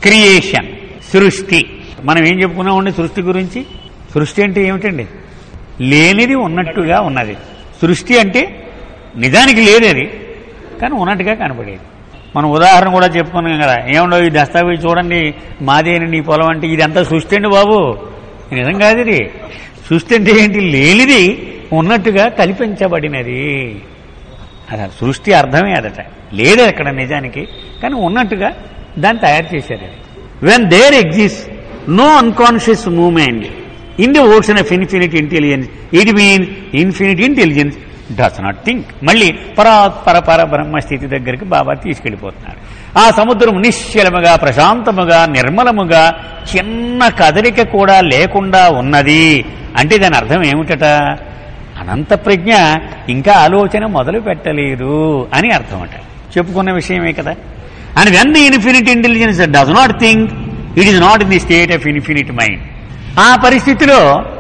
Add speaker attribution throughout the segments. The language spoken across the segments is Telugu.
Speaker 1: క్రియేషన్ సృష్టి మనం ఏం చెప్పుకున్నామండి సృష్టి గురించి సృష్టి అంటే ఏమిటండి లేనిది ఉన్నట్టుగా ఉన్నది సృష్టి అంటే నిజానికి లేదు అది కానీ ఉన్నట్టుగా కనపడేది మనం ఉదాహరణ కూడా చెప్పుకున్నాం కదా ఏమన్నా ఈ దస్తావేజ్ చూడండి మాదేని నీ పొలం అంటే ఇదంతా సృష్టి అండి బాబు ఇది నిజం కాదు ఇది సృష్టి అంటే ఏంటి లేనిది ఉన్నట్టుగా కల్పించబడినది అసలు సృష్టి అర్థమే అదట లేదు అక్కడ నిజానికి కానీ ఉన్నట్టుగా దాన్ని తయారు చేశారు అది when there exist no unconscious moment in the ocean of infinite intelligence it means infinite intelligence does not think మళ్ళీ పరాత్పర పర బ్రహ్మ స్థితి దగ్గరికి బాబా తీసుకెళ్లిపోతున్నారు ఆ సముద్రం నిశ్చలముగా ప్రశాంతముగా నిర్మలముగా చిన్న కదలిక కూడా లేకుండా ఉన్నది అంటే దాని అర్థం ఏమిటట అనంత ప్రజ్ఞ ఇంకా ఆలోచన మొదలు పెట్టలేదు అని అర్థం అట చెప్పుకున్న విషయమే కదా and when the infinite intelligence does not think it is not in the state of infinite mind ఆ పరిస్థితిలో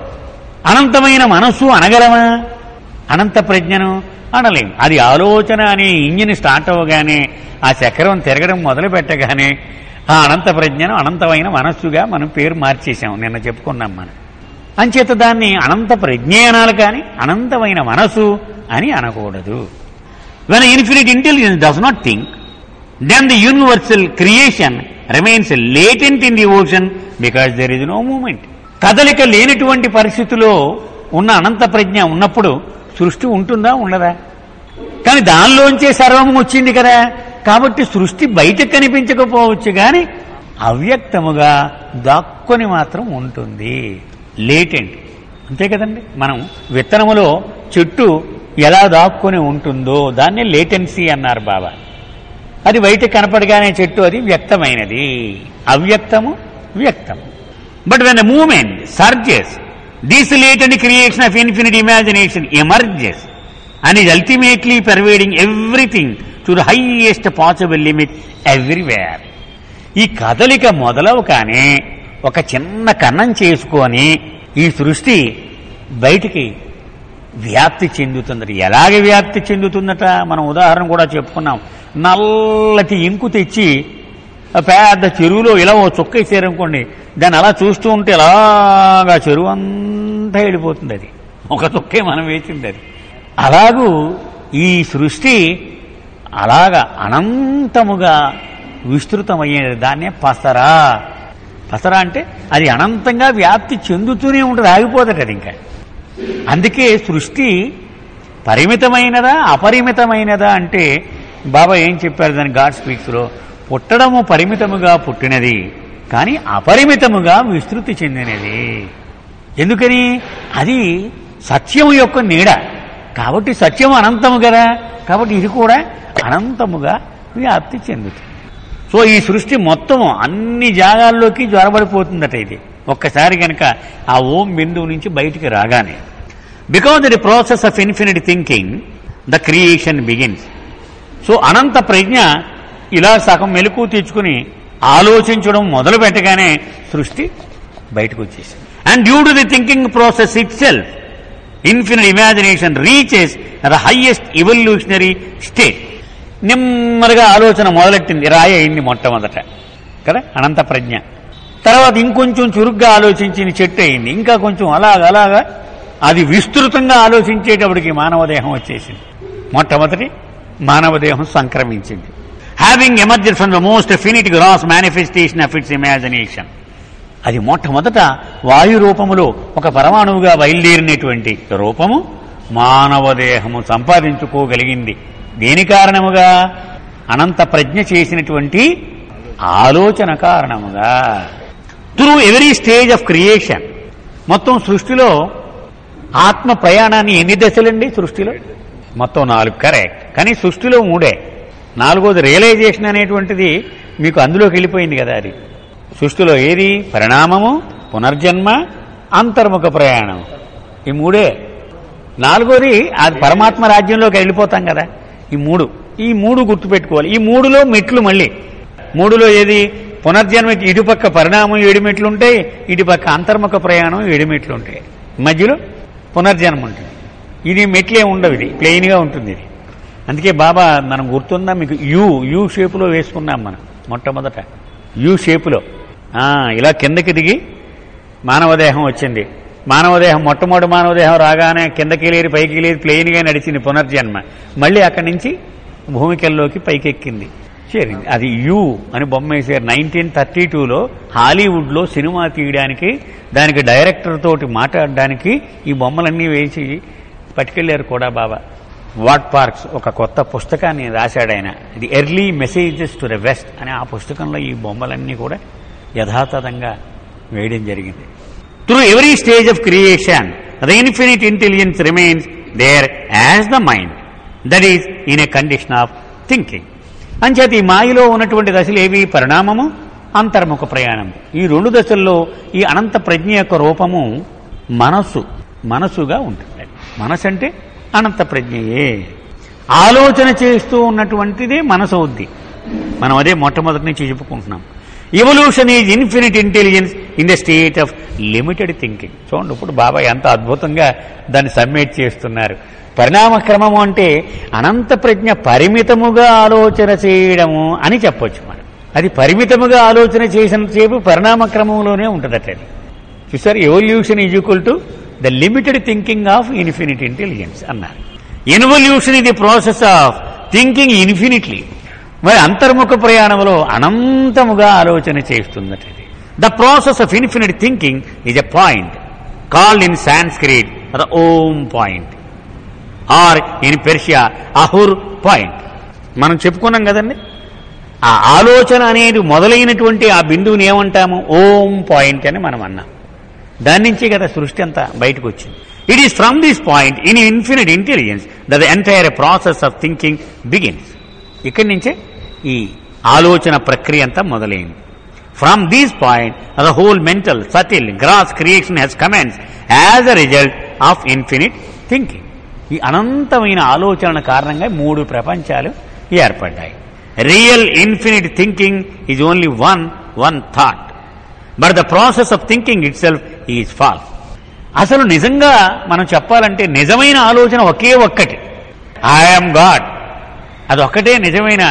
Speaker 1: అనంతమైన మనస్సు అనగలమా అనంత ప్రజ్ఞను అనలేం అది ఆలోచన అనే ఇంజిన్ స్టార్ట్ అవ్వగానే ఆ చక్రం తిరగడం మొదలు పెట్టగానే ఆ అనంత ప్రజ్ఞను అనంతమైన మనస్సుగా మనం పేరు మార్చేశాం నిన్న చెప్పుకున్నాం మనం అంచేత దాన్ని అనంత ప్రజ్ఞ అనాలి కానీ అనంతమైన మనసు అని అనకూడదు when infinite intelligence does not think then the universal creation remains latent in the ocean because there is no moment కదలిక లేనటువంటి పరిస్థితిలో ఉన్న అనంత ప్రజ్ఞ ఉన్నప్పుడు సృష్టి ఉంటుందా ఉండదా కానీ దానిలోంచే సర్వం వచ్చింది కదా కాబట్టి సృష్టి బయట కనిపించకపోవచ్చు కానీ అవ్యక్తముగా దాక్కొని మాత్రం ఉంటుంది లేటెంట్ అంతే కదండి మనం విత్తనములో చెట్టు ఎలా దాక్కొని ఉంటుందో దాన్ని లేటెన్సీ అన్నారు బాబా అది బయట కనపడగానే చెట్టు అది వ్యక్తమైనది అవ్యక్తము వ్యక్తము but when moment surges this latent creation of infinite imagination emerges and is ultimately pervading everything to the highest possible limit everywhere ఈ కదలిక మొదలవగానే ఒక చిన్న కన్నం చేసుకొని ఈ సృష్టి బయటికి వ్యాప్తి చెందుతుందట ఎలాగ వ్యాప్తి చెందుతుందట మనం ఉదాహరణ కూడా చెప్పుకున్నాం నల్లటి ఇంకు తెచ్చి ఆ పెద్ద చెరువులో ఇలా ఓ చుక్క ఇచ్చారనుకోండి దాన్ని అలా చూస్తూ ఉంటే అలాగా చెరువు అంతా వెళ్ళిపోతుంది అది ఒక చుక్కే మనం వేసింది అది అలాగూ ఈ సృష్టి అలాగా అనంతముగా విస్తృతమయ్యేది దాన్నే పసరా పసరా అంటే అది అనంతంగా వ్యాప్తి చెందుతూనే ఉంటుంది ఆగిపోదట అది ఇంకా అందుకే సృష్టి పరిమితమైనదా అపరిమితమైనదా అంటే బాబా ఏం చెప్పారు దాని గాడ్ స్పీక్స్లో పుట్టడము పరిమితముగా పుట్టినది కానీ అపరిమితముగా విస్తృతి చెందినది ఎందుకని అది సత్యం యొక్క నీడ కాబట్టి సత్యం అనంతము కదా కాబట్టి ఇది కూడా అనంతముగా వ్యాప్తి చెందుతుంది సో ఈ సృష్టి మొత్తం అన్ని జాగాల్లోకి జ్వరబడిపోతుందట ఇది ఒక్కసారి కనుక ఆ ఓం బిందువు నుంచి బయటికి రాగానే because the process of infinite thinking the creation begins so అనంత ప్రజ్ఞ ఇలా సగం మెలకు తెచ్చుకుని ఆలోచించడం మొదలు పెట్టగానే సృష్టి బయటకు వచ్చేసింది and due to the thinking process itself infinite imagination reaches the highest evolutionary state నెమ్మదిగా ఆలోచన మొదలెట్టింది రాయి అయింది మొట్టమొదట కదా అనంత ప్రజ్ఞ తర్వాత ఇంకొంచెం చురుగ్గా ఆలోచించిన చెట్టు అయింది ఇంకా కొంచెం అలాగ అలాగా అది విస్తృతంగా ఆలోచించేటప్పటికి మానవ దేహం వచ్చేసింది మొట్టమొదటి మానవ దేహం సంక్రమించింది having emerged from the most finite gross manifestation of its imagination అది మొట్టమొదట వాయు రూపములో ఒక పరమాణువుగా బయలుదేరినటువంటి రూపము మానవ దేహము సంపాదించుకోగలిగింది దేని కారణముగా అనంత ప్రజ్ఞ చేసినటువంటి ఆలోచన కారణముగా through every stage of creation మొత్తం సృష్టిలో ఆత్మ ప్రయాణాన్ని ఎన్ని దశలండి సృష్టిలో మొత్తం నాలుగు కరెక్ట్ కానీ సృష్టిలో మూడే నాలుగోది రియలైజేషన్ అనేటువంటిది మీకు అందులోకి వెళ్ళిపోయింది కదా అది సృష్టిలో ఏది పరిణామము పునర్జన్మ అంతర్ముఖ ప్రయాణం ఈ మూడే నాలుగోది అది పరమాత్మ రాజ్యంలోకి వెళ్ళిపోతాం కదా ఈ మూడు ఈ మూడు గుర్తుపెట్టుకోవాలి ఈ మూడులో మెట్లు మళ్ళీ మూడులో ఏది పునర్జన్మ ఇటుపక్క పరిణామం ఏడు మెట్లు ఉంటాయి ఇటుపక్క అంతర్ముఖ ప్రయాణం ఏడు మెట్లు ఉంటాయి మధ్యలో పునర్జన్మ ఉంటుంది ఇది మెట్లే ఉండవు ఇది ప్లెయిన్గా ఉంటుంది ఇది అందుకే బాబా మనం గుర్తుందా మీకు యూ యూ షేపులో వేసుకున్నాం మనం మొట్టమొదట యూ షేపులో ఆ, ఇలా కిందకి దిగి మానవదేహం వచ్చింది మానవదేహం మొట్టమొదటి మానవదేహం రాగానే కిందకి లేని పైకి లేని ప్లెయిన్గా నడిచింది పునర్జన్మ మళ్ళీ అక్కడి నుంచి భూమికల్లోకి పైకెక్కింది చేరింది అది యూ అని బొమ్మ వేసారు నైన్టీన్ థర్టీ టూలో హాలీవుడ్లో సినిమా తీయడానికి దానికి డైరెక్టర్ తోటి మాట్లాడడానికి ఈ బొమ్మలన్నీ వేసి పట్టుకెళ్లారు కూడా బాబా వాట్ పార్క్స్ ఒక కొత్త పుస్తకాన్ని రాశాడు ఆయన ఇది early messages to the west అనే ఆ పుస్తకంలో ఈ బొమ్మలన్నీ కూడా యథాతథంగా వేయడం జరిగింది through every stage of creation the infinite intelligence remains there as the mind that is in a condition of thinking అంచేత ఈ మాయలో ఉన్నటువంటి దశలు ఏవి పరిణామము అంతర్ముఖ ప్రయాణం ఈ రెండు దశల్లో ఈ అనంత ప్రజ్ఞ యొక్క రూపము మనస్సు మనసుగా ఉంటుంది మనసు అంటే అనంత ప్రజ్ఞయే ఆలోచన చేస్తూ ఉన్నటువంటిదే మనసు అవుద్ది మనం అదే మొట్టమొదటి నుంచి చెప్పుకుంటున్నాం evolution is infinite intelligence in the state of limited thinking చూడండి ఇప్పుడు బాబా ఎంత అద్భుతంగా దాన్ని సబ్మిట్ చేస్తున్నారు పరిణామ క్రమము అంటే అనంత ప్రజ్ఞ పరిమితముగా ఆలోచన చేయడము అని చెప్పొచ్చు మనం అది పరిమితముగా ఆలోచన చేసిన సేపు పరిణామ క్రమంలోనే ఉంటుందట అది చూసారు evolution is equal to the limited thinking of infinite intelligence అన్నారు ఇన్వల్యూషన్ ఇది ప్రాసెస్ ఆఫ్ థింకింగ్ ఇన్ఫినిట్లీ మరి అంతర్ముఖ ప్రయాణంలో అనంతముగా ఆలోచన చేస్తుందట ఇది the process of infinite thinking is a point called in Sanskrit the Om point or in Persia Ahur point మనం చెప్పుకున్నాం కదండి ఆ ఆలోచన అనేది మొదలైనటువంటి ఆ బిందువుని ఏమంటాము ఓం పాయింట్ అని మనం అన్నాం దాని నుంచి కదా సృష్టి అంతా బయటకు వచ్చింది it is from this point in infinite intelligence the entire process of thinking begins ఇక్కడి నుంచే ఈ ఆలోచన ప్రక్రియ అంతా మొదలైంది from these point the whole mental subtle gross creation has commenced as a result of infinite thinking ఈ అనంతమైన ఆలోచన కారణంగా మూడు ప్రపంచాలు ఏర్పడ్డాయి real infinite thinking is only one one thought but the process of thinking itself is false అసలు నిజంగా మనం చెప్పాలంటే నిజమైన ఆలోచన ఒకే ఒక్కటి ఐఎమ్ గాడ్ అదొక్కటే నిజమైన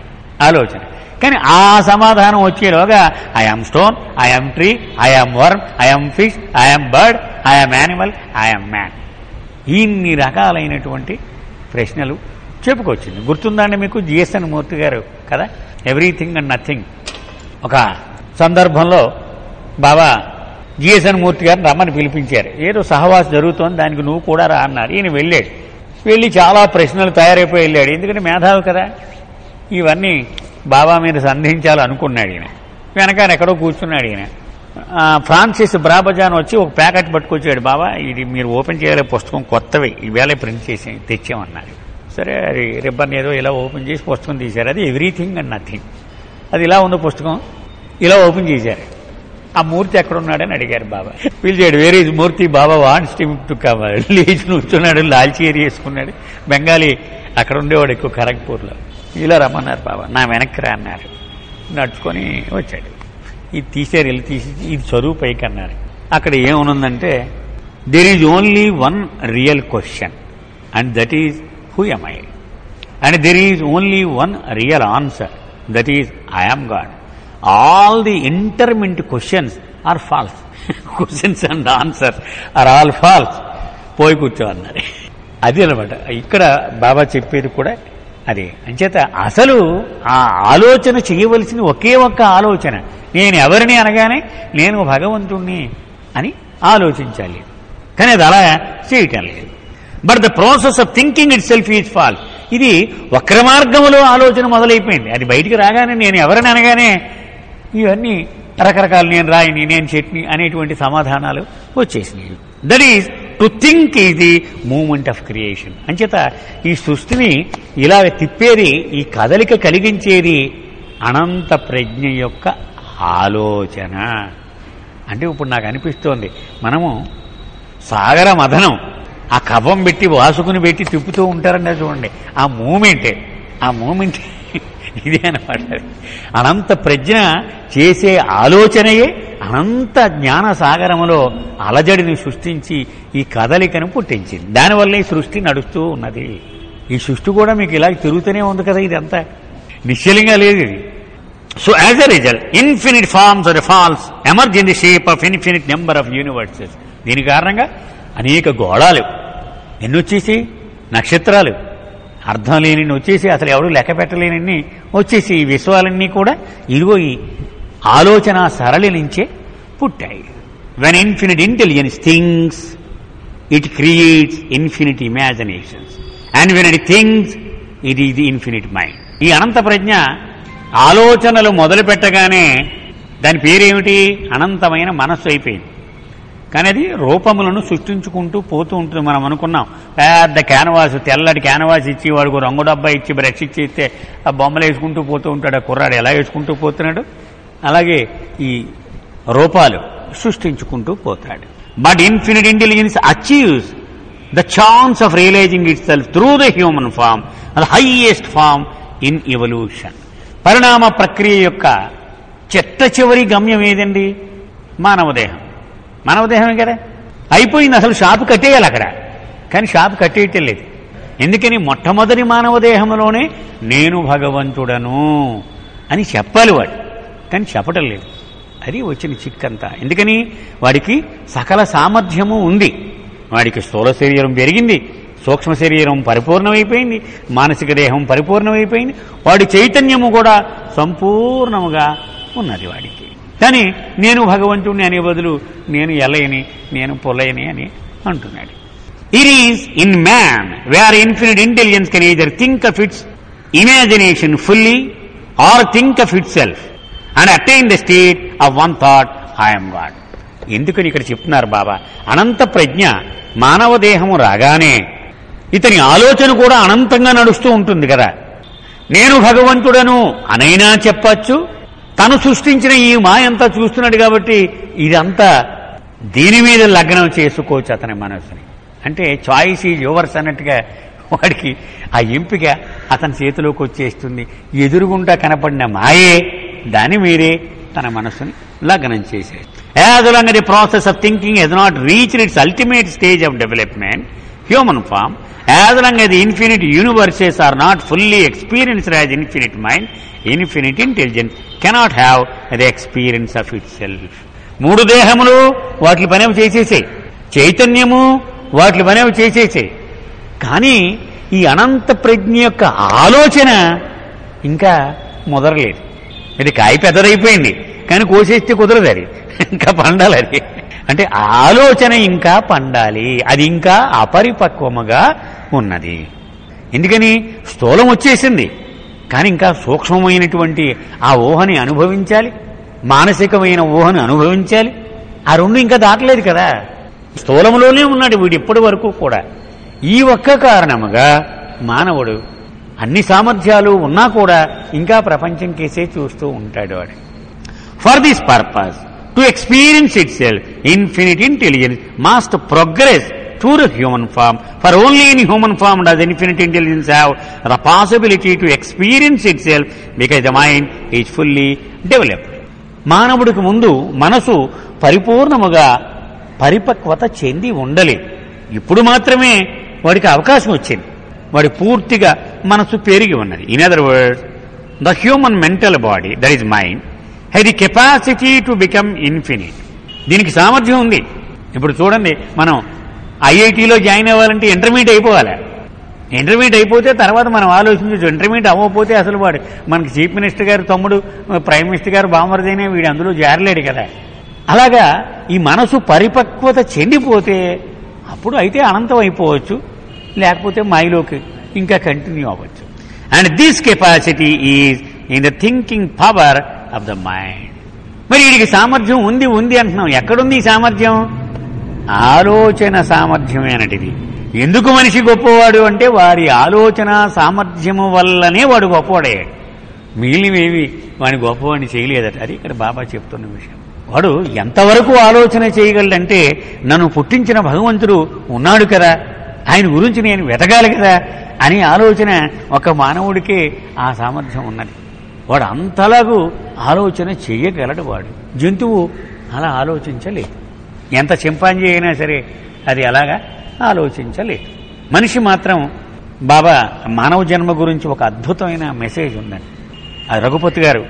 Speaker 1: ఆలోచన కానీ ఆ సమాధానం వచ్చేలోగా I'm stone I'm tree I'm worm I'm fish I'm bird I'm animal I'm man ఇన్ని రకాలైనటువంటి ప్రశ్నలు చెప్పుకొచ్చింది గుర్తుందండి మీకు జిఎస్ఎన్ మూర్తి గారు కదా ఎవ్రీథింగ్ అండ్ నథింగ్ ఒక సందర్భంలో బాబా జిఎస్ఎన్ మూర్తి గారిని రమ్మని పిలిపించారు ఏదో సహవాస జరుగుతోంది దానికి నువ్వు కూడా రా అన్నారు ఈయన వెళ్ళాడు వెళ్ళి చాలా ప్రశ్నలు తయారైపోయి వెళ్ళాడు ఎందుకంటే మేధావి కదా ఇవన్నీ బాబా మీద సంధించాలి అనుకున్నాడు ఈయన వెనకాల ఎక్కడో కూర్చున్నాడు ఈయన ఆ, ఫ్రాన్సిస్ బ్రాబజాన్ వచ్చి ఒక ప్యాకెట్ పట్టుకొచ్చాడు బాబా ఇది మీరు ఓపెన్ చేయాలి పుస్తకం కొత్తవి ఈవేళ ప్రింట్ చేసి తెచ్చామన్నారు సరే అది రిబ్బన్ ఏదో ఇలా ఓపెన్ చేసి పుస్తకం తీశారు అది ఎవ్రీథింగ్ అండ్ నథింగ్ అది ఇలా ఉంది పుస్తకం ఇలా ఓపెన్ చేశారు ఆ మూర్తి ఎక్కడ ఉన్నాడని అడిగారు బాబా పిలిచాడు వేరే మూర్తి బాబా వాన్స్ టీమ్ టు కవర్ లేచి నుంచున్నాడు లాల్చీరి వేసుకున్నాడు బెంగాలీ అక్కడ ఉండేవాడు ఎక్కువ ఖరగ్పూర్లో ఇలా రమ్మన్నారు బాబా నా వెనక్కి రా అన్నారు నడుచుకొని వచ్చాడు ఇది తీసారు వెళ్ళి తీసి ఇది చదువు పైకి అన్నారు అక్కడ ఏమనుందంటే there is only one real question and that is who am I and there is only one real answer that is I'm God all the intermediate questions are false questions and answers are all false పోయి కూర్చో అన్నారు అది అనమాట ఇక్కడ బాబా చెప్పేది కూడా అదే అంచేత అసలు ఆ ఆలోచన చేయవలసిన ఒకే ఒక్క ఆలోచన నేను ఎవరిని అనగానే నేను భగవంతుణ్ణి అని ఆలోచించాలి కానీ అది అలా చేయటం లేదు but the process of thinking itself is fall ఇది వక్ర మార్గంలో ఆలోచన మొదలైపోయింది అది బయటికి రాగానే నేను ఎవరిని అనగానే ఇవన్నీ రకరకాల నేను రాయిని నేను చట్నీ అనేటువంటి సమాధానాలు వచ్చేసినాయి that is to think is the moment of creation అంచేత ఈ సృష్టిని ఇలా తిప్పేది ఈ కదలిక కలిగించేది అనంత ప్రజ్ఞ యొక్క ఆలోచన అంటే ఇప్పుడు నాకు అనిపిస్తోంది మనము సాగర మథనం ఆ కవ్వం పెట్టి వాసుకుని పెట్టి తిప్పుతూ ఉంటారండి చూడండి ఆ మూమెంటే ఆ మూమెంట్ ఇదే అనమాట అనంత ప్రజ్ఞ చేసే ఆలోచనయే అనంత జ్ఞాన సాగరములో అలజడిని సృష్టించి ఈ కదలికను పుట్టించింది దానివల్ల ఈ సృష్టి నడుస్తూ ఉన్నది ఈ సృష్టి కూడా మీకు ఇలా తిరుగుతూనే ఉంది కదా ఇదంతా నిశ్చలంగా లేదు ఇది So as a result, infinite forms or falls emerge in the shape of infinite number of universes. దీని కారణంగా అనేక గోళాలు ఎన్ని వచ్చేసి నక్షత్రాలు అర్థం లేని వచ్చేసి అసలు ఎవరు లెక్క పెట్టలేని వచ్చేసి ఈ విశ్వాలన్నీ కూడా ఇదిగో ఈ ఆలోచన సరళి నుంచే పుట్టాయి when infinite intelligence thinks it creates infinite imaginations and when it thinks it is the infinite mind ఈ అనంత ప్రజ్ఞ ఆలోచనలు మొదలు పెట్టగానే దాని పేరేమిటి అనంతమైన మనస్సు అయిపోయింది కానీ అది రూపములను సృష్టించుకుంటూ పోతూ ఉంటుంది మనం అనుకున్నాం పెద్ద క్యాన్వాస్ తెల్లటి క్యాన్వాస్ ఇచ్చి వాడికి రంగు డబ్బా ఇచ్చి బ్రష్ ఇచ్చి ఇస్తే ఆ బొమ్మలు వేసుకుంటూ పోతూ ఉంటాడు ఆ కుర్రాడు ఎలా వేసుకుంటూ పోతున్నాడు అలాగే ఈ రూపాలు సృష్టించుకుంటూ పోతాడు but infinite intelligence achieves the chance of realising itself through the human form the highest form in evolution పరిణామ ప్రక్రియ యొక్క చెత్త చివరి గమ్యం ఏదండి మానవదేహం మానవదేహమే కదా అయిపోయింది అసలు షాపు కట్టేయాలి అక్కడ కానీ షాపు కట్టేయటం లేదు ఎందుకని మొట్టమొదటి మానవదేహంలోనే నేను భగవంతుడను అని చెప్పాలి వాడు కానీ చెప్పటం లేదు అది వచ్చిన చిక్కంతా ఎందుకని వాడికి సకల సామర్థ్యము ఉంది వాడికి స్థూల శరీరం పెరిగింది సూక్ష్మ శరీరం పరిపూర్ణమైపోయింది మానసిక దేహం పరిపూర్ణమైపోయింది వాడి చైతన్యము కూడా సంపూర్ణముగా ఉన్నది వాడికి కానీ నేను భగవంతుడిని అనే బదులు నేను ఎల్లయని నేను పొలయని అని అంటున్నాడు it is in man where infinite intelligence can either think of its imagination fully or think of itself and attain the state of one thought I am God ఎందుకని ఇక్కడ చెప్తున్నారు బాబా అనంత ప్రజ్ఞ మానవ దేహము రాగానే ఇతని ఆలోచన కూడా అనంతంగా నడుస్తూ ఉంటుంది కదా నేను భగవంతుడను అనైనా చెప్పచ్చు తను సృష్టించిన ఈ మాయంతా చూస్తున్నాడు కాబట్టి ఇదంతా దీని మీద లగ్నం చేసుకోవచ్చు అతని మనసుని అంటే చాయిస్ ఈజ్ యువర్స్ అన్నట్టుగా వాడికి ఆ ఎంపిక అతని చేతిలోకి వచ్చేస్తుంది ఎదురుగుంటా కనపడిన మాయే దాని మీరే తన మనస్సుని లగ్నం చేసేది as long the process of thinking has not reach its ultimate stage of development human form as long the infinite universes are not fully experienced as infinite mind infinite intelligence cannot have the experience of itself మూడు దేహములు వాటి పనేవి చేసేసాయి చైతన్యము వాటి పనేవి చేసేసాయి కానీ ఈ అనంత ప్రజ్ఞ యొక్క ఆలోచన ఇంకా ముదరలేదు ఇది కాయ పెద్దదైపోయింది కానీ కోసేస్తే కుదరదు అది ఇంకా పండాలి అది అంటే ఆలోచన ఇంకా పండాలి అది ఇంకా అపరిపక్వముగా ఉన్నది ఎందుకని స్థూలం వచ్చేసింది కానీ ఇంకా సూక్ష్మమైనటువంటి ఆ ఊహని అనుభవించాలి మానసికమైన ఊహను అనుభవించాలి ఆ రెండు ఇంకా దాటలేదు కదా స్థూలంలోనే ఉన్నాడు వీడు ఇప్పటి వరకు కూడా ఈ ఒక్క కారణముగా మానవుడు అన్ని సామర్థ్యాలు ఉన్నా కూడా ఇంకా ప్రపంచం కేసే చూస్తూ ఉంటాడు వాడు for this purpose to experience itself infinite intelligence must progress to the human form for only in human form does infinite intelligence have the possibility to experience itself because the mind is fully developed మానవుడికి ముందు మనసు పరిపూర్ణముగా పరిపక్వత చెంది ఉండలేదు ఇప్పుడు మాత్రమే వాడికి అవకాశం వచ్చింది వాడి పూర్తిగా మనసు పెరిగి ఉన్నది in other words the human mental body that is mind high the capacity to become infinite దీనికి సామర్థ్యం ఉంది ఇప్పుడు చూడండి మనం ఐఐటిలో జాయిన్ అవ్వాలంటే ఇంటర్మీడియట్ అయిపోవాలి ఇంటర్మీడియట్ అయిపోతే తర్వాత మనం ఆలోచించవచ్చు ఇంటర్మీడియట్ అవ్వకపోతే అసలు వాడు మనకి చీఫ్ మినిస్టర్ గారు తమ్ముడు ప్రైమ్ మినిస్టర్ గారు బామర్దైనా వీడు అందులో జారలేడు కదా అలాగా ఈ మనసు పరిపక్వత చెందిపోతే అప్పుడు అయితే అనంతం అయిపోవచ్చు లేకపోతే మాయలోకి ఇంకా కంటిన్యూ అవ్వచ్చు and this capacity is in the thinking power of the mind మరి వీడికి సామర్థ్యం ఉంది ఉంది అంటున్నాం ఎక్కడుంది ఈ సామర్థ్యం ఆలోచన సామర్థ్యమేనటిది ఎందుకు మనిషి గొప్పవాడు అంటే వారి ఆలోచన సామర్థ్యము వల్లనే వాడు గొప్పవాడయ్యాడు మిగిలినవేవి వాడిని గొప్పవాడిని చేయలేదట అది ఇక్కడ బాబా చెప్తున్న విషయం వాడు ఎంతవరకు ఆలోచన చేయగలడంటే నన్ను పుట్టించిన భగవంతుడు ఉన్నాడు కదా ఆయన గురించి నేను వెతకాలి కదా అని ఆలోచన ఒక మానవుడికే ఆ సామర్థ్యం ఉన్నది వాడు అంతలాగు ఆలోచన చేయగలడు వాడు జంతువు అలా ఆలోచించలేదు ఎంత చింపాంజీ అయినా సరే అది అలాగా ఆలోచించలేదు మనిషి మాత్రం బాబా మానవ జన్మ గురించి ఒక అద్భుతమైన మెసేజ్ ఉందండి ఆ రఘుపతి గారు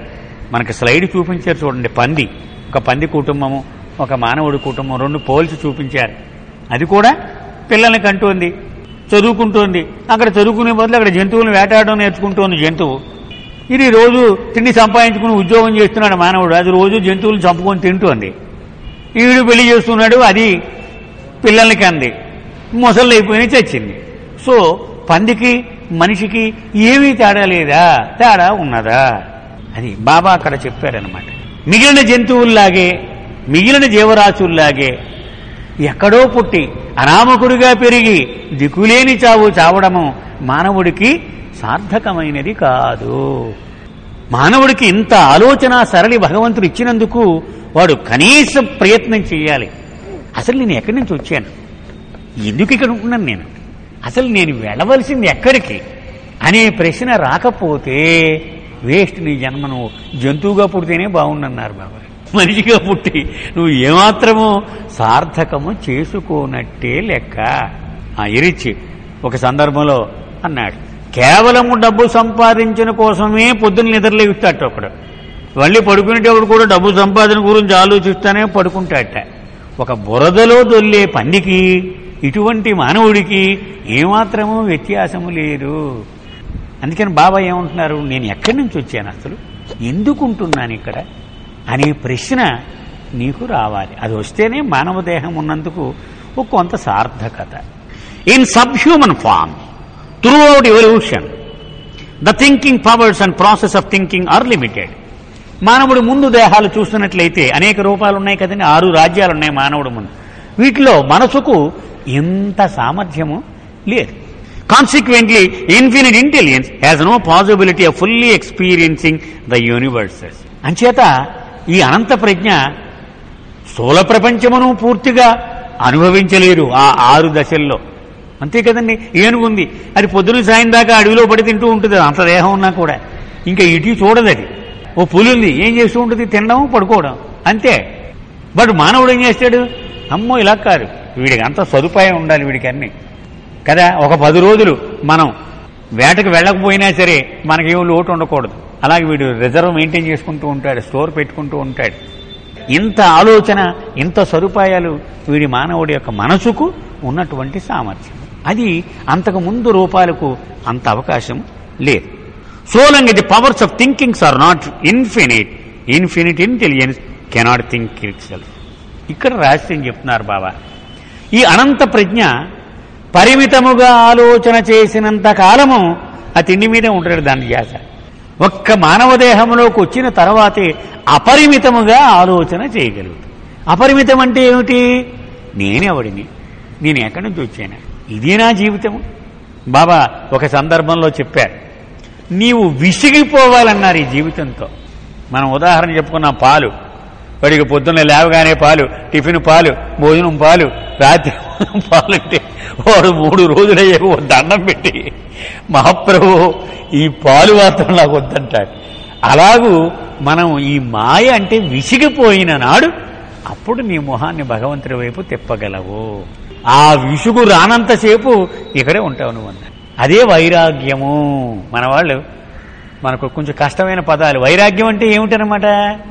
Speaker 1: మనకి స్లైడ్ చూపించారు చూడండి పంది ఒక పంది కుటుంబము ఒక మానవుడి కుటుంబం రెండు పోల్చి చూపించారు అది కూడా పిల్లల్ని కంటోంది చదువుకుంటోంది అక్కడ చదువుకునే బదులు అక్కడ జంతువులను వేటాడడం నేర్చుకుంటోంది జంతువు ఇది రోజు తిండి సంపాదించుకుని ఉద్యోగం చేస్తున్నాడు మానవుడు అది రోజు జంతువులు చంపుకొని తింటోంది ఈడు పెళ్లి చేస్తున్నాడు అది పిల్లల్ని కంది మొసళ్ళు అయిపోయిన చచ్చింది సో పందికి మనిషికి ఏమీ తేడా లేదా తేడా ఉన్నదా అది బాబా అక్కడ చెప్పారనమాట మిగిలిన జంతువుల్లాగే మిగిలిన జీవరాశుల్లాగే ఎక్కడో పుట్టి అనామకుడిగా పెరిగి దిక్కులేని చావు చావడము మానవుడికి సార్థకమైనది కాదు మానవుడికి ఇంత ఆలోచన సరళి భగవంతుడు ఇచ్చినందుకు వాడు కనీస ప్రయత్నం చేయాలి అసలు నేను ఎక్కడి నుంచి వచ్చాను ఎందుకు ఇక్కడ ఉంటున్నాను నేను అసలు నేను వెళ్ళవలసింది ఎక్కడికి అనే ప్రశ్న రాకపోతే వేస్ట్ నీ జన్మ నువ్వు జంతువుగా పుడితేనే బాగుండన్నారు బాబా మనిషిగా పుట్టి నువ్వు ఏమాత్రము సార్థకము చేసుకోనట్టే లెక్క ఆ ఎరిచి ఒక సందర్భంలో అన్నాడు కేవలము డబ్బు సంపాదించిన కోసమే పొద్దున్న నిద్రలేగుతాట ఒకడు మళ్ళీ పడుకునేటప్పుడు కూడా డబ్బు సంపాదన గురించి ఆలోచిస్తానే పడుకుంటాట ఒక బురదలో దొల్లే పందికి ఇటువంటి మానవుడికి ఏమాత్రము వ్యత్యాసము లేదు అందుకని బాబా ఏమంటున్నారు నేను ఎక్కడి నుంచి వచ్చాను అసలు ఎందుకు ఉంటున్నాను ఇక్కడ అనే ప్రశ్న నీకు రావాలి అది వస్తేనే మానవ దేహం ఉన్నందుకు ఒక కొంత సార్థకత in subhuman form throughout evolution the thinking powers and process of thinking are limited మానవుడు ముందు దేహాలు చూస్తున్నట్లయితే అనేక రూపాలు ఉన్నాయి కదండి ఆరు రాజ్యాలు ఉన్నాయి మానవుడు ముందు వీటిలో మనసుకు ఇంత సామర్థ్యము లేదు consequently infinite intelligence has no possibility of fully experiencing the universes అంచేత ఈ అనంత ప్రజ్ఞ స్థూల ప్రపంచమును పూర్తిగా అనుభవించలేరు ఆ ఆరు దశల్లో అంతే కదండి ఏనుగుంది అది పొద్దున సాయం దాకా అడవిలో పడి తింటూ ఉంటుంది అంత దేహం ఉన్నా కూడా ఇంకా ఇటు చూడదు అది ఓ పులి ఉంది ఏం చేస్తూ ఉంటుంది తినడం పడుకోవడం అంతే బట్ మానవుడు ఏం చేస్తాడు అమ్మో ఇలా కాదు వీడికి అంత సదుపాయం ఉండాలి వీడికి అన్ని కదా ఒక పది రోజులు మనం వేటకు వెళ్ళకపోయినా సరే మనకేం లోటు ఉండకూడదు అలాగే వీడు రిజర్వ్ మెయింటైన్ చేసుకుంటూ ఉంటాడు స్టోర్ పెట్టుకుంటూ ఉంటాడు ఇంత ఆలోచన ఇంత సదుపాయాలు వీడి మానవుడి యొక్క మనసుకు ఉన్నటువంటి సామర్థ్యం అది అంతకు ముందు రూపాలకు అంత అవకాశం లేదు so long the powers of thinkings are not infinite infinite intelligence cannot think itself ఇక్కడ రహస్యం చెప్తున్నారు బాబా ఈ అనంత ప్రజ్ఞ పరిమితముగా ఆలోచన చేసినంత కాలము ఆ తిండి మీదే ఉంటాడు దాని ధ్యాస ఒక్క మానవ దేహంలోకి వచ్చిన తర్వాతే అపరిమితముగా ఆలోచన చేయగలుగుతాడు అపరిమితం అంటే ఏమిటి నేనెవడిని నేను ఎక్కడి నుంచి వచ్చాను ఇదే నా జీవితము బాబా ఒక సందర్భంలో చెప్పారు నీవు విసిగిపోవాలన్నారు ఈ జీవితంతో మనం ఉదాహరణ చెప్పుకున్నాం పాలు వాడికి పొద్దున్న లేవగానే పాలు టిఫిన్ పాలు భోజనం పాలు రాత్రి పాలు అంటే వాడు మూడు రోజులయ్యే ఓ దండం పెట్టి మహాప్రభు ఈ పాలు మాత్రం నాకు వద్దంటాడు అలాగూ మనం ఈ మాయ అంటే విసిగిపోయిన నాడు అప్పుడు నీ మొహాన్ని భగవంతుడి వైపు తిప్పగలవు ఆ విసుగు రానంతసేపు ఇక్కడే ఉంటావు నువ్వు అన్నాడు అదే వైరాగ్యము మన వాళ్ళు మనకు కొంచెం కష్టమైన పదాలు వైరాగ్యం అంటే ఏమిటనమాట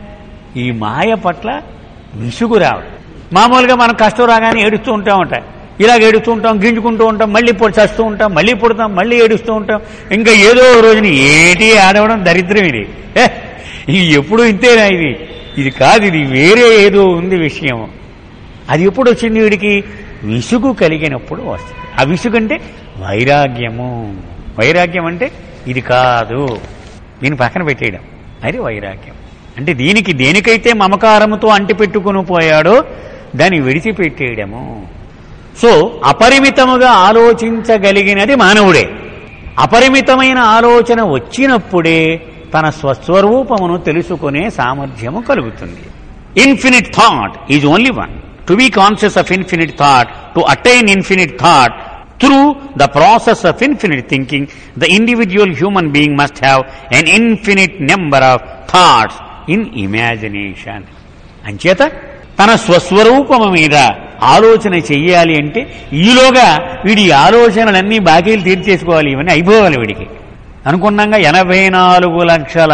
Speaker 1: ఈ మాయ పట్ల విసుగు రావడం మామూలుగా మనం కష్టం రాగానే ఏడుస్తూ ఉంటామంట ఇలాగ ఏడుస్తూ ఉంటాం గింజుకుంటూ ఉంటాం మళ్ళీ పొడి చస్తూ ఉంటాం మళ్ళీ పుడతాం మళ్ళీ ఏడుస్తూ ఉంటాం ఇంకా ఏదో ఓ రోజున ఏంటి ఆడవడం దరిద్రం ఇది ఏ, ఇది ఎప్పుడు ఇంతేనా ఇది ఇది కాదు ఇది వేరే ఏదో ఉంది విషయం అది ఎప్పుడు వచ్చింది వీడికి విసుగు కలిగినప్పుడు వస్తుంది ఆ విసుగు అంటే వైరాగ్యము వైరాగ్యం అంటే ఇది కాదు దీని పక్కన పెట్టేయడం అది వైరాగ్యం అంటే దీనికి దేనికైతే మమకారముతో అంటిపెట్టుకుని పోయాడో దాన్ని విడిచిపెట్టేయడము సో అపరిమితముగా ఆలోచించగలిగినది మానవుడే అపరిమితమైన ఆలోచన వచ్చినప్పుడే తన స్వస్వరూపమును తెలుసుకునే సామర్థ్యము కలుగుతుంది infinite thought is only one to be conscious of infinite thought to attain infinite thought through the process of infinite thinking the individual human being must have an infinite number of thoughts in imagination అంచేత తన స్వస్వరూపము మీద ఆలోచన చెయ్యాలి అంటే ఈలోగా వీడి ఆలోచనలన్నీ బాకీలు తీర్చేసుకోవాలి ఇవన్నీ అయిపోవాలి వీడికి అనుకున్నాగా ఎనభై నాలుగు లక్షల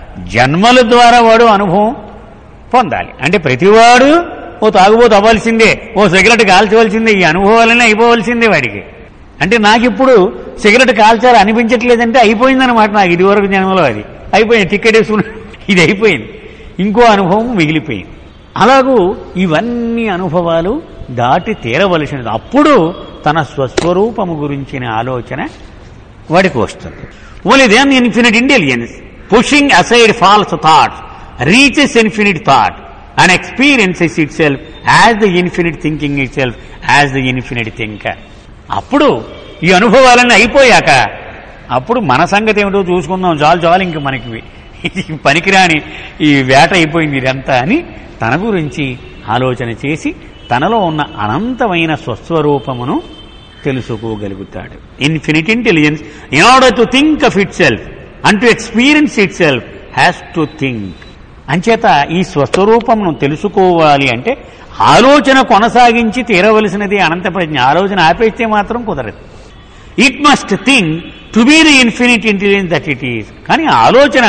Speaker 1: జన్మల ద్వారా వాడు అనుభవం పొందాలి అంటే ప్రతివాడు ఓ తాగుబోతు అవ్వాల్సిందే ఓ సిగరెట్ కాల్చవలసిందే ఈ అనుభవాలనే అయిపోవలసిందే వాడికి అంటే నాకు ఇప్పుడు సిగరెట్ కాల్చాలి అనిపించట్లేదంటే అయిపోయిందన్నమాట నాకు ఇదివరకు జన్మలో అది అయిపోయింది టికెట్ వేసుకున్న ఇది అయిపోయింది ఇంకో అనుభవం మిగిలిపోయింది అలాగూ ఇవన్నీ అనుభవాలు దాటి తీరవలసినది అప్పుడు తన స్వస్వరూపము గురించిన ఆలోచన వాడికి వస్తుంది only then infinite intelligence pushing aside false thoughts reaches infinite thought and experiences itself as the infinite thinking itself as the infinite thinker అప్పుడు ఈ అనుభవాలన్నీ అయిపోయాక అప్పుడు మన సంగతి ఏమిటో చూసుకుందాం చాలు చాలు ఇంక మనకి ఇది పనికిరాని ఈ వేట అయిపోయింది ఇదంతా అని తన గురించి ఆలోచన చేసి తనలో ఉన్న అనంతమైన స్వస్వరూపమును తెలుసుకోగలుగుతాడు infinite intelligence in order to think of itself and to experience itself has to think అంచేత ఈ స్వస్వరూపమును తెలుసుకోవాలి అంటే ఆలోచన కొనసాగించి తీరవలసినది అనంత ప్రజ్ఞ ఆలోచన ఆపేస్తే మాత్రం కుదరదు it must think to be the infinite intelligence that it is కానీ ఆలోచన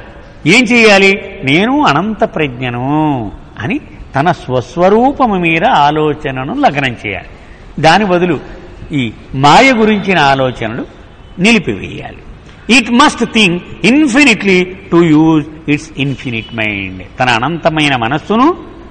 Speaker 1: ఏం చేయాలి నేను అనంత ప్రజ్ఞను అని తన స్వస్వరూపము మీద ఆలోచనను లగ్నం చేయాలి దాని బదులు ఈ మాయ గురించిన ఆలోచనలు నిలిపివేయాలి it must think infinitely to use its infinite mind తన అనంతమైన మనస్సును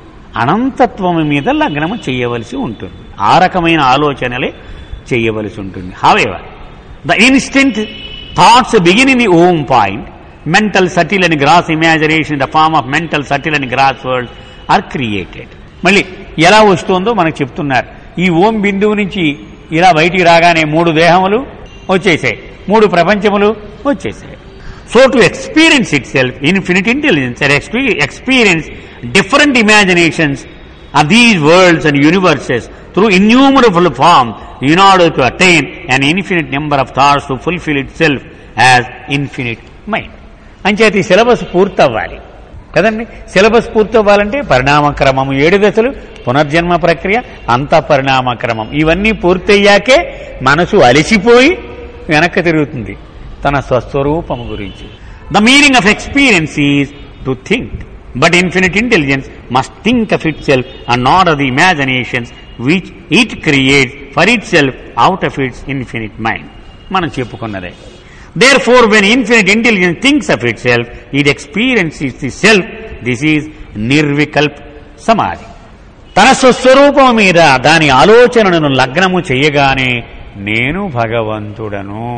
Speaker 1: అనంతత్వము మీద లగ్నము చేయవలసి ఉంటుంది ఆ రకమైన ఆలోచనలే చేయవలసి ఉంటుంది however the instant thoughts begin in the Om point mental subtle and gross imagination the form of mental subtle and gross world are created మళ్ళీ ఎలా వస్తుందో మనకు చెప్తున్నారు ఈ ఓం బిందువు నుంచి ఇలా బయటికి రాగానే మూడు దేహములు వచ్చేసాయి మూడు ప్రపంచములు వచ్చేసాయి so to experience itself infinite intelligence and experience different imaginations of these worlds and universes through innumerable forms in order to attain an infinite number of thoughts to fulfill itself as infinite mind. అంచేత ఈ సిలబస్ పూర్తవ్వాలి కదండి సిలబస్ పూర్తవ్వాలంటే పరిణామక్రమం ఏడు దశలు పునర్జన్మ ప్రక్రియ అంత పరిణామక్రమం ఇవన్నీ పూర్తయ్యాకే మనసు అలసిపోయి వెనక్కి తిరుగుతుంది తన స్వస్వరూపము గురించి the meaning of experience is to think But infinite intelligence must think of itself and not of the imaginations which it creates for itself out of its infinite mind. మనం చెప్పుకున్నదే therefore when infinite intelligence thinks of itself it experience the self this is nirvikalpa samadhi తన స్వస్వరూపం మీద దాని ఆలోచనను లగ్నము చేయగానే నేను భగవంతుడను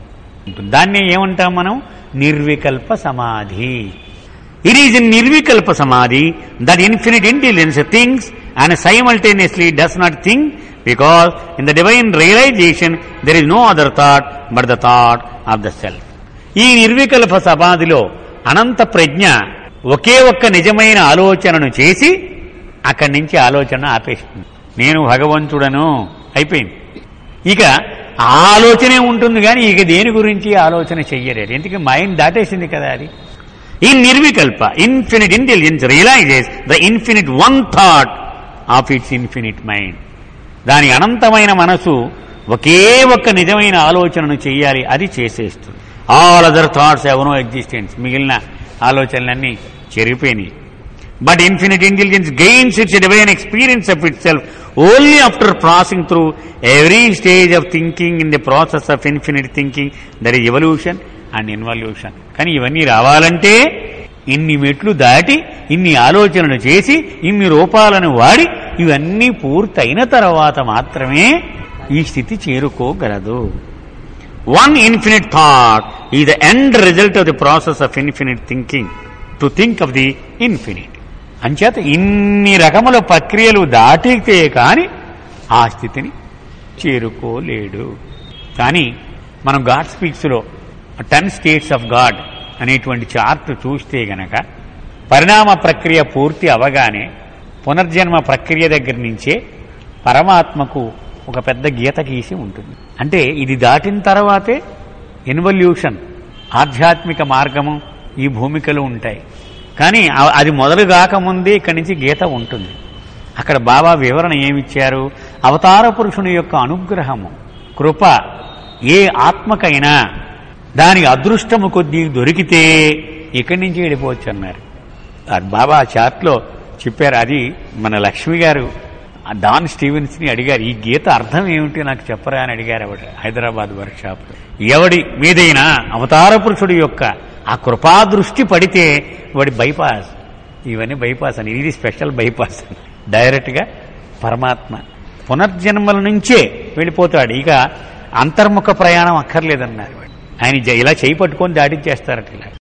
Speaker 1: దాన్ని ఏమంటాం మనం నిర్వికల్ప సమాధి It is in Nirvikalpa Samadhi that infinite intelligence thinks and simultaneously does not think because in the divine realization there is no other thought but the thought of the self. ఈ నిర్వికల్ప సమాధిలో అనంత ప్రజ్ఞ ఒకే ఒక్క నిజమైన ఆలోచనను చేసి అక్కడి నుంచి ఆలోచన ఆపేస్తుంది నేను భగవంతుడను అయిపోయింది ఇక ఆ ఆలోచనే ఉంటుంది కానీ ఇక దేని గురించి ఆలోచన చెయ్యలేరు ఎందుకంటే మైండ్ దాటేసింది కదా అది In Nirvikalpa, infinite intelligence realizes the infinite one thought of its infinite mind. దాని అనంతమైన మనసు ఒకే ఒక్క నిజమైన ఆలోచనను చెయ్యాలి అది చేసేస్తుంది ఆల్ అదర్ థాట్స్ ఎవనో ఎగ్జిస్టెన్స్ మిగిలిన ఆలోచనలన్నీ చెరిపోయినాయి but infinite intelligence gains its divine experience of itself only after passing through every stage of thinking in the process of infinite thinking there is evolution and involution కానీ ఇవన్నీ రావాలంటే ఇన్ని మెట్లు దాటి ఇన్ని ఆలోచనలు చేసి ఇన్ని రూపాలను వాడి ఇవన్నీ పూర్తయిన తర్వాత మాత్రమే ఈ స్థితి చేరుకోగలదు one infinite thought is the end result of the process of infinite thinking to think of the infinite అంచేత ఇన్ని రకముల ప్రక్రియలు దాటితే కాని ఆ స్థితిని చేరుకోలేడు కానీ మనం గాడ్ స్పీక్స్లో టెన్ స్టేట్స్ ఆఫ్ గాడ్ అనేటువంటి చార్ట్ చూస్తే గనక పరిణామ ప్రక్రియ పూర్తి అవగానే పునర్జన్మ ప్రక్రియ దగ్గర నుంచే పరమాత్మకు ఒక పెద్ద గీత గీసి ఉంటుంది అంటే ఇది దాటిన తర్వాతే ఇన్వల్యూషన్ ఆధ్యాత్మిక మార్గము ఈ భూమికలు ఉంటాయి కానీ ఆ- అది మొదలు కాకముందే ఇక్కడి నుంచి గీత ఉంటుంది అక్కడ బాబా వివరణ ఏమిచ్చారు అవతార పురుషుని యొక్క అనుగ్రహము కృప ఏ ఆత్మకైనా దాని అదృష్టము కొద్దీ దొరికితే ఇక్కడి నుంచి వెళ్ళిపోవచ్చు అన్నారు అది బాబా ఆ చార్ట్లో చెప్పారు అది మన లక్ష్మి గారు ఆ డాన్ స్టీవెన్స్ ని అడిగారు ఈ గీత అర్థం ఏమిటి నాకు చెప్పరా అని అడిగారు ఆవిడ హైదరాబాద్ వర్క్ షాప్ ఎవడి మీదైనా అవతార పురుషుడి యొక్క ఆ కృపాదృష్టి పడితే వాడి బైపాస్ ఇవన్నీ బైపాస్ అని ఇది స్పెషల్ బైపాస్ డైరెక్ట్ గా పరమాత్మ పునర్జన్మల నుంచే వెళ్ళిపోతాడు ఇక అంతర్ముఖ ప్రయాణం అక్కర్లేదన్నారు ఆయన జ- ఇలా చేయి పట్టుకొని దాటించేస్తారట ఇలా